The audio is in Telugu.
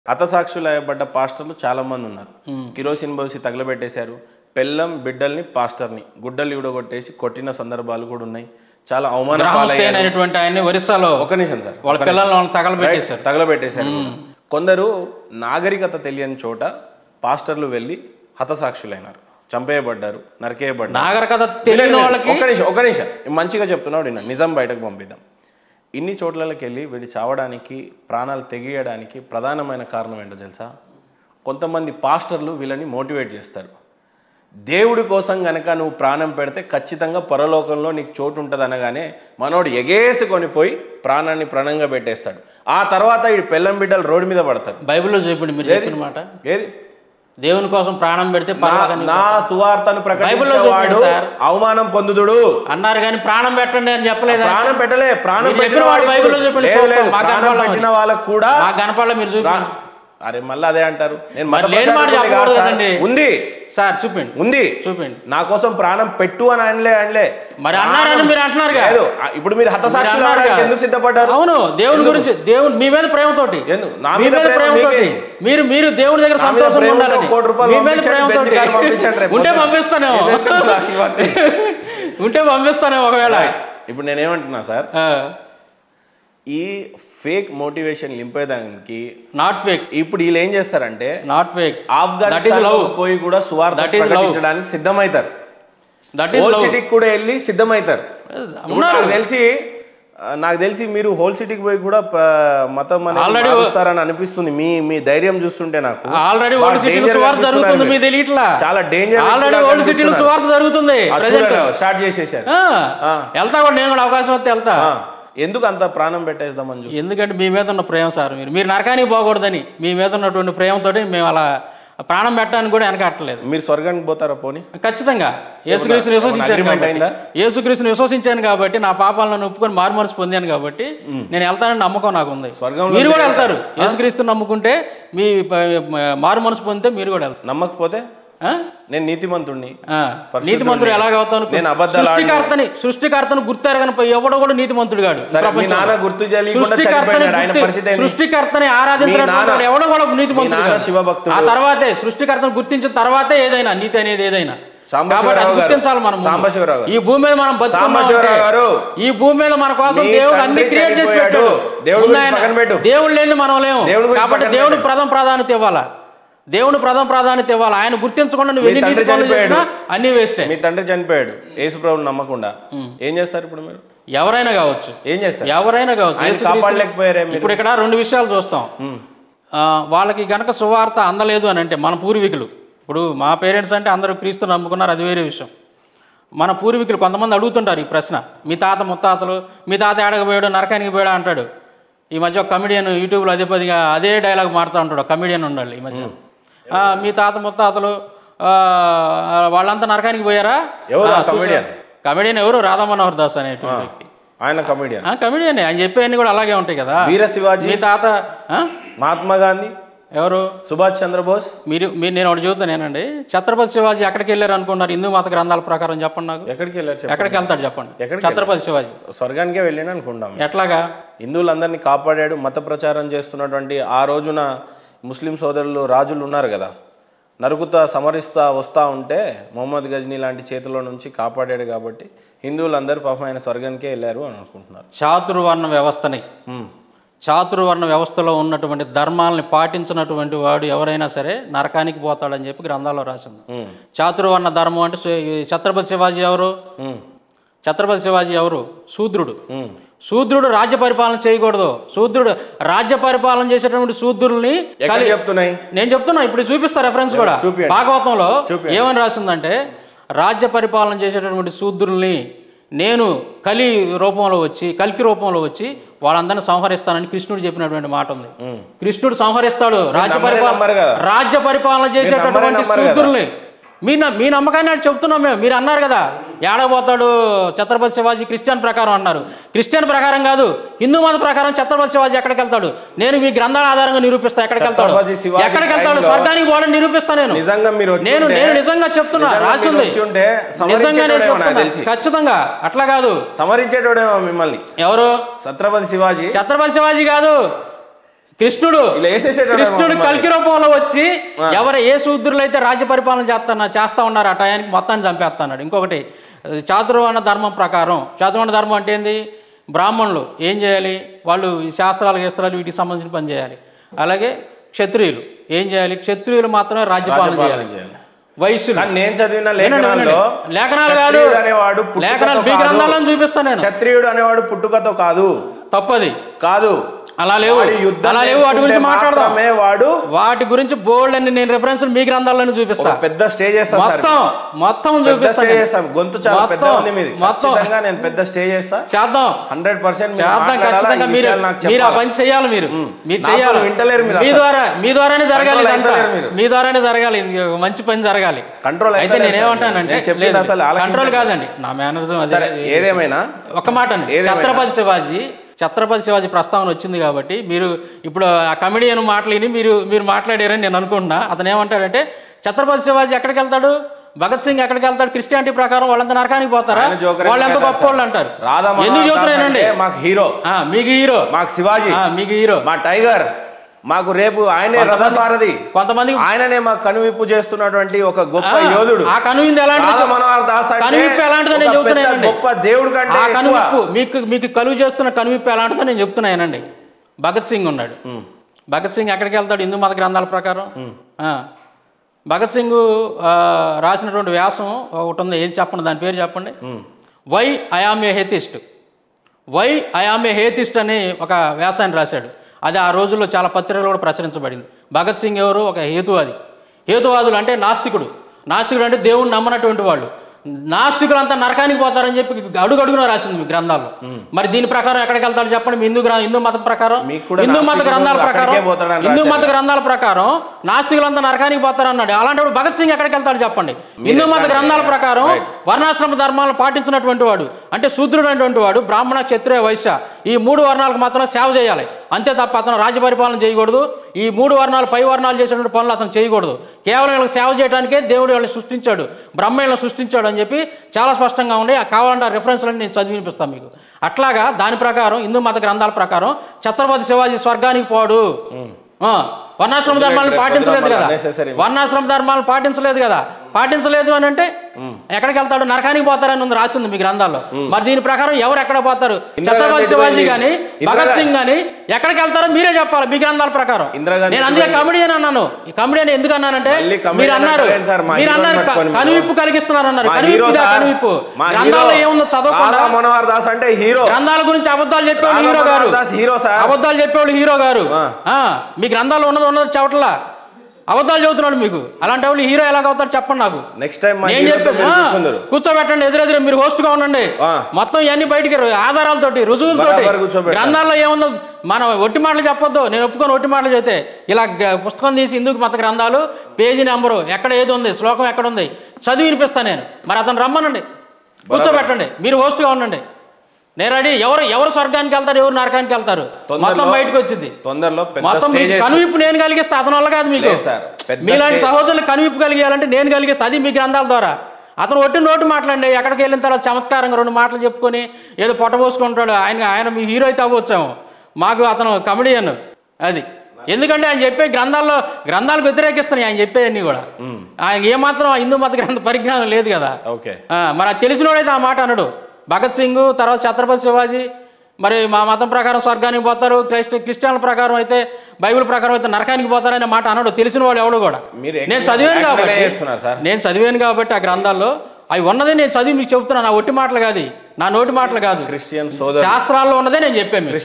హతసాక్షులు అయ్యబడ్డ పాస్టర్లు చాలా మంది ఉన్నారు కిరోసిన్ పోసి తగలబెట్టేశారు పెళ్ళం బిడ్డల్ని పాస్టర్ని గుడ్డలు ఇవిడగొట్టేసి కొట్టిన సందర్భాలు కూడా ఉన్నాయి చాలా అవమాన గ్రామస్థైన అయినటువంటి ఆయన్ని ఒరిస్సాలో ఒక నిమిషం సార్ వాళ్ళ పిల్లల్ని వాళ్ళని తగలబెట్టేశారు తగలబెట్టేశారు కొందరు నాగరికత తెలియని చోట పాస్టర్లు వెళ్ళి హతసాక్షులైనారు చంపేయబడ్డారు నరికేయబడ్డారు నాగరికత తెలియని వాళ్ళకి ఒక నిమిషం ఒక నిమిషం మంచిగా చెప్తున్నాడు ఈయన నిజం బయటకు పంపిద్దాం ఇన్ని చోట్లకి వెళ్ళి వీడు చావడానికి ప్రాణాలు తెగియడానికి ప్రధానమైన కారణం ఏంటో తెలుసా కొంతమంది పాస్టర్లు వీళ్ళని మోటివేట్ చేస్తారు దేవుడి కోసం గనక నువ్వు ప్రాణం పెడితే ఖచ్చితంగా పరలోకంలో నీకు చోటు ఉంటుంది అనగానే మనోడు ఎగేసుకొని పోయి ప్రాణాన్ని ప్రాణంగా పెట్టేస్తాడు ఆ తర్వాత ఈ పెళ్ళం బిడ్డలు రోడ్డు మీద పడతారు బైబిల్లో చెప్పండి మీరు చెప్తున్న మాట ఏది దేవుని కోసం ప్రాణం పెడితే నా- పర్వాలని నా సువార్తను బైబిల్లో ప్రకటించేవాడు చెప్పండి సార్. అవమానం పొందుదుడు అన్నారు కానీ ప్రాణం పెట్టండి అని చెప్పలేదా ప్రాణం పెట్టలే ప్రాణం మీరు పెట్టిన చెప్పిన వాడు వాడికి బైబిల్లో చెప్పండి, లేదు, చూస్తాం. లేదు, మాకు ప్రాణం కనపడలేదు పెట్టిన వాళ్ళకు కూడా మా కనపడలే మీరు చూపి ప్రా- అరే మళ్ళీ అదే అంటారు నేను మరి మత లేని మాట ప్రచారకుడిని కాదు చెప్పకూడదు సార్. కదండి. ఉంది సార్ చూపిండి ఉంది చూపిండి నా కోసం ప్రాణం పెట్టు అని అనలే అనలే మరి అన్నారని మీరు అంటున్నారుగా. లేదు ఆ, ఇప్పుడు మీరు హతసాక్షులు మీరు అన్నారుగా. అవడానికి ఎందుకు సిద్ధపడ్డారు అవును దేవుని గురించి దేవుని మీ మీద ప్రేమతోటి ఎందుకు? నా మీ మీద మీద ప్రేమ ప్రేమతోటి మీకే. మీరు మీరు దేవుని దగ్గర నా మీద సంతోషంగా ప్రేమతో ఉండాలని కోటి రూపాయలు మీ మీద పంపించండి, ప్రేమతోటి బెంజ్ కారు పంపించండి రేపు ఉంటే పొద్దున్న. పంపిస్తానేమో ఇదే నాకు ఇవ్వండి. ఉంటే పంపిస్తానేమో ఒకవేళ ఇప్పుడు నేనేమంటున్నా సార్ ఆ, ఈ ఫేక్ మోటివేషన్ నింపేదానికి నాట్ ఫేక్ ఇప్పుడు వీళ్ళు ఏం చేస్తారంటే not fake that is Afghanistan love పోయి కూడా సువార్త That is love. ప్రకటించడానికి సిద్ధమవుతారు దట్ ఈస్ హోల్ లవ్ సిటీకి కూడా వెళ్ళి సిద్ధమవుతారు ఇప్పుడు ఉన్నారు నాకు తెలిసి ఆ, నాకు తెలిసి మీరు హోల్ సిటీకి పోయి కూడా ప- మతం అనేది Already- మారుస్తారని అనిపిస్తుంది మీ మీ ధైర్యం చూస్తుంటే నాకు ఆల్రెడీ బాగా ఓల్డ్ సిటీలో danger సువార్త కనిపిస్తున్నారు జరుగుతుంది మీరు. మీ తెలియట్లా చాలా డేంజర్ ఆల్రెడీ ఓల్డ్ సిటీలో సువార్త జరుగుతుంది ప్రజెంట్ స్టార్ట్ చేసేసారు ఆ. వెళ్తా కూడా నేను కూడా అవకాశం వస్తే వెళ్తా ఆ, ఎందుకు అంత ప్రాణం పెట్టేద్దామని చూసి ఎందుకంటే మీ మీద ఉన్న ప్రేమ సార్ మీరు మీరు నరకానికి పోకూడదని మీ మీద ఉన్నటువంటి ప్రేమతోటి మేము అలా ప్రాణం పెట్టడానికి కూడా వెనకట్టలేదు మీరు స్వర్గానికి పోతారా పోనీ ఖచ్చితంగా యేసుక్రీస్తుని విశ్వసించాను agreement కాబట్టి అయిందా? యేసుక్రీస్తుని విశ్వసించాను కాబట్టి నా పాపాలను ఒప్పుకొని మారు మనసు పొందాను కాబట్టి నేను వెళ్తానని నమ్మకం నాకు ఉంది స్వర్గంలో మీరు కూడా వెళ్తారు యేసుక్రీస్తుని నమ్ముకుంటే మీ ప- మారు మనసు పొందితే మీరు కూడా వెళ్తారు నమ్మకపోతే ఆ? నేను నీతిమంతుణ్ణి ఆ. నీతిమంతుడు ఎలాగవుతాను నేను అబద్ధాలు సృష్టికర్తని సృష్టికర్తను గుర్తారు కనుక ఎవడో కూడా నీతిమంతుడు కాడు సరే, మీ ప్రపంచంలో. నాన్న గుర్తు తెలియకుండా సృష్టికర్తని చనిపోయినాడు. ఆయన గుర్తి- పరిస్థితి ఏంది? సృష్టికర్తని ఆరాధించినటువంటి నాన్న- వాడు ఎవడో కూడా నీతిమంతుడు నాన్న కాదు. శివభక్తుడు. ఆ తర్వాతే సృష్టికర్తను గుర్తించిన తర్వాతే ఏదైనా నీతి అనేది ఏదైనా సాంబశివరావు కాబట్టి అది గారు. గుర్తించాలి మనం ముందు. సాంబశివరావు గారు. ఈ భూమి మీద మనం బతుకున్నాం సాంబశివరావు అంటే, గారు. ఈ భూమి మీద మన కోసం మీ దేవుడు అన్ని తండ్రి క్రియేట్ చేసి చనిపోయాడు. పెట్టాడు దేవుడి ముందు గురించి ఆయన- పక్కన పెట్టు. దేవుడు లేని మనం లేము దేవుడి గురించి కాబట్టి పక్కన దేవుడు పెట్టు. ప్రథమ ప్రాధాన్యత ఇవ్వాలా దేవుడు ప్రథమ ప్రాధాన్యత ఇవ్వాలి ఆయన గుర్తించకుండా నువ్వు మీ ఎన్ని తండ్రి నీతి పనులు చనిపోయాడు. చేసినా అన్ని వేస్టే మీ తండ్రి చనిపోయాడు యేసుప్రభుని నమ్మకుండా ఏం చేస్తారు ఇప్పుడు మీరు ఎవరైనా కావచ్చు ఏం చేస్తారు ఎవరైనా కావచ్చు ఆయన యేసుక్రీస్తు- కాపాడలేకపోయారే మీరు ఇప్పుడు ఇక్కడ రెండు విషయాలు చూస్తాం ఉమ్. ఆ, వాళ్ళకి గనక సువార్త అందలేదు అని అంటే మన పూర్వీకులు ఇప్పుడు మా పేరెంట్స్ అంటే అందరూ క్రీస్తు నమ్ముకున్నారు అది వేరే విషయం మన పూర్వీకులు కొంతమంది అడుగుతుంటారు ఈ ప్రశ్న మీ తాత ముత్తాతలు మీ తాత ఏడకి పోయాడు నరకానికి పోయాడు అంటాడు ఈ మధ్య ఒక కమిడియన్ యూట్యూబ్లో అదే పదిగా అదే డైలాగ్ మాడుతూ ఉంటాడు కమిడియన్ ఉండాలి ఈ మధ్య ఆ, మీ తాత ముత్తాతలు ఆ, వాళ్ళంతా నరకానికి పోయారా ఎవరు ఆ comedian? కమిడియన్ ఎవరు రాధా మనోహర్ దాస్ అనేటువంటి వ్యక్తి ఆయన కమెడియన్ కమిడియన్ ఆయన చెప్పేవన్నీ కూడా అలాగే ఉంటాయి కదా వీర శివాజీ మీ తాత ఆ? మహాత్మా గాంధీ ఎవరు సుభాష్ చంద్రబోస్ మీరు మీరు నేను ఒకటి చెబుతానేనండి ఛత్రపతి శివాజీ ఎక్కడికి వెళ్ళారు అనుకున్నారు హిందూ మత గ్రంథాల ప్రకారం చెప్పండి నాకు ఎక్కడికి వెళ్ళారు చెప్పండి. ఎక్కడికి వెళ్తాడు చెప్పండి ఎక్కడికి ఛత్రపతి శివాజీ స్వర్గానికే వెళ్ళిన అనుకుంటాం ఎట్లాగా హిందువులందరినీ కాపాడాడు మత ప్రచారం చేస్తున్నటువంటి ఆ రోజున ముస్లిం సోదరులు రాజులు ఉన్నారు కదా నరుకుతా సమరిస్తా వస్తూ ఉంటే మొహమ్మద్ గజ్నీ లాంటి చేతిలో నుంచి కాపాడాడు కాబట్టి హిందువులందరూ పాపం ఆయన స్వర్గానికే వెళ్ళారు అని అనుకుంటున్నారు చాతుర్వర్ణ వ్యవస్థని ఉమ్. చాతుర్వర్ణ వ్యవస్థలో ఉన్నటువంటి ధర్మాలని పాటించినటువంటి వాడు ఎవరైనా సరే నరకానికి పోతాడని చెప్పి గ్రంథాల్లో రాసింది ఉమ్. చాతుర్వర్ణ ధర్మం అంటే సు- ఈ ఛత్రపతి శివాజీ ఎవరు ఉమ్. ఛత్రపతి శివాజీ ఎవరు శూద్రుడు ఉమ్. శూద్రుడు రాజ్య పరిపాలన చేయకూడదు శూద్రుడు రాజ్య పరిపాలన చేసేటువంటి శూద్రుల్ని ఎక్కడ చెప్తున్నాయి నేను చెప్తున్నా ఇప్పుడు చూపిస్తా రెఫరెన్స్ కూడా చూపియండి. భాగవతంలో చూపియండి. ఏమని రాసిందంటే రాజ్య పరిపాలన చేసేటటువంటి శూద్రుల్ని నేను కలి రూపంలో వచ్చి కల్కి రూపంలో వచ్చి వాళ్ళందరినీ సంహరిస్తానని కృష్ణుడు చెప్పినటువంటి మాట ఉంది ఉమ్. కృష్ణుడు సంహరిస్తాడు రాజ్య నమ్మరే పరిపాలన నమ్మరు కదా. రాజ్య పరిపాలన చేసేటటువంటి నమ్మరు కదా. శూద్రుల్ని మీ న- మీ నమ్మకాన్ని అటు చెప్తున్నాం మేము మీరు అన్నారు కదా ఏడబోతాడు ఛత్రపతి శివాజీ క్రిస్టియన్ ప్రకారం అన్నారు క్రిస్టియన్ ప్రకారం కాదు హిందూ మత ప్రకారం ఛత్రపతి శివాజీ ఎక్కడికి వెళ్తాడు నేను మీ గ్రంథాల ఆధారంగా నిరూపిస్తా ఎక్కడికి వెళ్తాడు ఛత్రపతి శివాజీ ఎక్కడికి వెళ్తాడు టైంలో స్వర్గానికి పోవడం నిరూపిస్తా నేను నిజంగా మీరు వచ్చి నేను ఉంటే- నేను నిజంగా చెప్తున్నా నిజంగా రాసి మీరు ఉంది వచ్చి ఉంటే నిజంగా నేను సమరించేటోడేమో నాకు చెప్తున్నా తెలిసి. ఖచ్చితంగా అట్లా కాదు సమరించేటోడేమో మిమ్మల్ని ఎవరు ఛత్రపతి శివాజీ ఛత్రపతి శివాజీ కాదు కృష్ణుడు ఇలా వేసేసేటోడు కృష్ణుడు మరి. కల్కి రూపంలో వచ్చి ఎవరు ఏ శూద్రులు అయితే రాజ్య పరిపాలన చేస్తున్నా చేస్తా ఉన్నారు ఆ టయానికి మొత్తాన్ని చంపేస్తున్నాడు ఇంకొకటి చాతుర్వర్ణ ధర్మం ప్రకారం చాతుర్వర్ణ ధర్మం అంటే ఏంది బ్రాహ్మణులు ఏం చేయాలి వాళ్ళు ఈ శాస్త్రాలు గీస్త్రాలు వీటికి సంబంధించిన పని చేయాలి అలాగే క్షత్రియులు ఏం చేయాలి క్షత్రియులు మాత్రమే రాజ్యపాలన రాజ్యపాలన చేయాలి చేయాలి. వైశ్యులు కానీ నేను చదివిన వినండి, లేఖనాల్లో వినండి. లేఖనాలు కాదు క్షత్రియుడు అనేవాడు పుట్టుకతో లేఖనాలు మీ కాదు. గ్రంథాలను చూపిస్తాను నేను క్షత్రియుడు అనేవాడు పుట్టుకతో కాదు తప్పది కాదు అలా లేవు వాడి యుద్ధం అలా లేవు వాటి గురించి నేర్చుకుంటే మాట్లాడదాం మాత్రమే వాడు వాటి గురించి బోల్డ్ అని నేను రెఫరెన్స్ మీ గ్రంథాలను చూపిస్తా ఒక పెద్ద స్టేజ్ చేస్తా సార్ మొత్తం మొత్తం పెద్ద చూపిస్తా స్టే నేను. చేస్తాం గొంతు చాలా పెద్ద మొత్తం, ఉంది మీది మొత్తం. ఖచ్చితంగా నేను పెద్ద స్టే చేస్తా చేద్దాం హండ్రెడ్ పర్సెంట్ చేద్దాం ఖచ్చితంగా మీరు మీరు ఆ పని చేయాలి మీరు మీరు నాతో చేయాలి వింటలేరు మీరు మీ అసలు. ద్వారా మీ ద్వారానే జరగాలి Control ఇదంతా. అయితలేరు మీరు. మీ ద్వారానే జరగాలి ఇది ఒక మంచి పని జరగాలి కంట్రోల్ అయితే నేనేమంటానంటే నేను చెప్పింది అసలు ఆలకించండి. కంట్రోల్ కాదండి నా మేనరిజం సరే అదే ఏదేమైనా ఒక మాట అండి ఏదేమైనా. ఛత్రపతి శివాజీ ఛత్రపతి శివాజీ ప్రస్తావన వచ్చింది కాబట్టి మీరు ఇప్పుడు ఆ కమెడియన్ మాటలిని మీరు మీరు మాట్లాడారని నేను అనుకుంటున్నా అతను ఏమంటాడంటే ఛత్రపతి శివాజీ ఎక్కడికి వెళ్తాడు భగత్ సింగ్ ఎక్కడికి వెళ్తాడు క్రిస్టియానిటీ ప్రకారం వాళ్ళంతా నరకానికి పోతారా ఆయన జోకర్ వాళ్ళు ఎంత ఎందుకు గొప్ప వాళ్ళు అంటారు రాధా ఎందుకు చెబుతున్నానండి మాకు హీరో ఆ, మీకు హీరో మాకు శివాజీ ఆ, మీకు హీరో మా టైగర్ మాకు రేపు ఆయనే రథసారథి కొంతమంది ఆయననే మాకు కనువిప్పు చేస్తున్నటువంటి ఒక గొప్ప యోధుడు ఆ కనువింది ఎలాంటిదో రాధా మనోహర్ దాస్ అంటే కనువిప్పు ఎలాంటిదో నేను ఒక పెద్ద చెబుతున్నానండి. గొప్ప దేవుడు కంటే ఆ ఎక్కువ. కనువిప్పు మీకు మీకు కలుగు చేస్తున్న కనువిప్పు ఎలాంటిదో నేను చెప్తున్నానండి భగత్ సింగ్ ఉన్నాడు ఉమ్, భగత్ సింగ్ ఎక్కడికి వెళ్తాడు హిందూ మత గ్రంథాల ప్రకారం ఆ. భగత్ సింగ్ ఆ, రాసినటువంటి వ్యాసం ఒకటి ఉంది ఏం చెప్పండి దాని పేరు చెప్పండి um, why I am a atheist why I am a atheist అని ఒక వ్యాసాన్ని రాశాడు అది ఆ రోజుల్లో చాలా పత్రికలు కూడా ప్రచురించబడింది భగత్ సింగ్ ఎవరు ఒక హేతువాది హేతువాదులు అంటే నాస్తికుడు నాస్తికుడు అంటే దేవుణ్ణి నమ్మనటువంటి వాళ్ళు నాస్తికులంతా నరకానికి పోతారని చెప్పి అడుగడుగున రాసింది మీ గ్రంథాల్లో మరి దీని ప్రకారం ఎక్కడికి వెళ్తాడు చెప్పండి మీ హిందూ గ్ర- హిందూ మతం ప్రకారం మీకు కూడా హిందూ మత నాస్తికుడు గ్రంథాల ప్రకారం అక్కడికే పోతాడని హిందూ మత రాశారు. గ్రంథాల ప్రకారం నాస్తికులంతా నరకానికి పోతారన్నాడు అలాంటప్పుడు భగత్ సింగ్ ఎక్కడికి వెళ్తాడు చెప్పండి హిందూ మత ఎట్లా గ్రంథాల అంటే- ప్రకారం Right. వర్ణాశ్రమ ధర్మాలను పాటించినటువంటి వాడు అంటే శూద్రుడు అనేటువంటి వాడు బ్రాహ్మణ క్షత్రియ వైశ్య ఈ మూడు వర్ణాలకు మాత్రం సేవ చేయాలి అంతే తప్ప అతను రాజ్య పరిపాలన చేయకూడదు ఈ మూడు వర్ణాలు పై వర్ణాలు చేసినటువంటి పనులు అతను చేయకూడదు కేవలం వీళ్ళకి సేవ చేయడానికే దేవుడు వీళ్ళని సృష్టించాడు బ్రహ్మయ్యలను సృష్టించాడు అని చెప్పి చాలా స్పష్టంగా ఉన్నాయి ఆ కావాలంటే ఆ రెఫరెన్స్లను నేను చదివి వినిపిస్తాను మీకు అట్లాగా దాని ప్రకారం హిందూ మత గ్రంథాల ప్రకారం ఛత్రపతి శివాజీ స్వర్గానికి పోడు ఆ, వర్ణాశ్రమ ధర్మాలను పాటించలేదు కదా Unnecessary. వర్ణాశ్రమ ధర్మాలను పాటించలేదు కదా పాటించలేదు అని అంటే ఎక్కడికి వెళ్తాడు నరకానికి పోతారని ఉంది రాసింది మీ గ్రంథాల్లో మరి దీని ప్రకారం ఎవరు ఎక్కడ పోతారు ఇందిరాగాంధీ ఛత్రపతి శివాజీ ఎటు గాని పోయింది? భగత్ ఇందిరాగా- సింగ్ గాని ఎక్కడికి వెళ్తారో మీరే చెప్పాలి మీ గ్రంథాల ప్రకారం ఇందిరాగాంధీ నేను అందుకే కమెడియన్ అన్నాను ఈ కమెడియన్ ఎందుకు అన్నానంటే మళ్ళీ comedian మీరు అన్నారు అంటారేంటి సార్? మా మీరు హీరోని అన్నారు పట్టుకొని మీరు. కనువిప్పు కలిగిస్తున్నారు అన్నారు మా కనువిప్పు హీరో ఇదా సార్. కనువిప్పు మా గ్రంథాల్లో హీరో ఏముందో చదవకుండా రాధా మనోహర్ దాస్ అంటే హీరో గ్రంథాల గురించి అబద్ధాలు చెప్పేవాళ్ళు రాధా హీరో గారు మనోహర్ దాస్ హీరో సార్ అబద్ధాలు చెప్పేవాళ్ళు హీరో గారు ఆ. ఆ, మీ గ్రంథాల్లో ఉన్నది ఉన్నది చవట్లా అబద్ధాలు చెబుతున్నాడు మీకు అలాంటి వాళ్ళు హీరో ఎలాగ అవుతారు చెప్పండి నాకు నెక్స్ట్ టైం మా నేను హీరోతో చెప్పాను మీరు ఆ, కూర్చుందరు కూర్చోబెట్టండి ఎదురెదురు మీరు హోస్ట్ గా ఉండండి ఆ. మొత్తం ఇవన్నీ బయటికి రు- ఆధారాలతోటి రుజువులతోటి బరాబర్ కూర్చోబెట్టాలి. గ్రంథాల్లో ఏముందో మనం ఒట్టి మాటలు చెప్పొద్దు నేను ఒప్పుకొని ఒట్టి మాటలు చెబితే ఇలా గ- పుస్తకం తీసి ఇందుకు మత గ్రంథాలు పేజీ నెంబరు ఎక్కడ ఏది ఉంది శ్లోకం ఎక్కడ ఉంది చదివి వినిపిస్తాను నేను మరి అతను రమ్మనండి కూర్చోబెట్టండి మీరు హోస్ట్గా ఉండండి నేను రెడీ ఎవరు ఎవరు స్వర్గానికి వెళ్తారు ఎవరు నరకానికి వెళ్తారు మొత్తం తొందరలో- బయటకు వచ్చింది తొందరలో పెద్ద మొత్తం స్టేజ్ మీకు కనువిప్పు నేను కలిగిస్తే అతని వల్ల కాదు మీకు లేదు సార్. పెద్ద మీలాంటి స్టేజ్. సహోదరులు కనువిప్పు కలిగేయాలంటే నేను కలిగిస్తే అది మీ గ్రంథాల ద్వారా అతను ఒట్టి నోటి మాట్లాడండి ఎక్కడికి వెళ్ళిన తర్వాత చమత్కారంగా రెండు మాటలు చెప్పుకొని ఏదో పొట్టబోసుకుంటాడు ఆయన ఆయన మీ హీరో అయితే అవ్వచ్చాము మాకు అతను కమెడియన్ అది ఎందుకంటే ఆయన చెప్పే గ్రంథాల్లో గ్రంథాలకు వ్యతిరేకిస్తున్నాయి ఆయన చెప్పేవన్నీ కూడా ఆయన ఏమాత్రం ఆ హిందూ మత గ్రంథ పరిజ్ఞానం లేదు కదా ఓకే ఆ, మరి అది తెలిసినోడైతే ఆ మాట అనడు భగత్ సింగ్ తర్వాత ఛత్రపతి శివాజీ మరి మా మతం ప్రకారం స్వర్గానికి పోతారు క్రైస్త క్రిస్టియన్ల ప్రకారం అయితే బైబిల్ ప్రకారం అయితే నరకానికి పోతారనే మాట అనడు తెలిసిన వాడు ఎవడు కూడా మీరు నేను చదివాను ఎక్స్ప్లెయిన్ కాబట్టి చేస్తున్నారు సార్. నేను చదివాను కాబట్టి ఆ గ్రంథాల్లో అవి ఉన్నదే నేను చదివి మీకు చెబుతున్నాను నా ఒట్టి మాటలు కాదు నా నోటి మాటలు కాదు క్రిస్టియన్ సోదరు శాస్త్రాల్లో ఉన్నదే నేను చెప్పాను మీకు.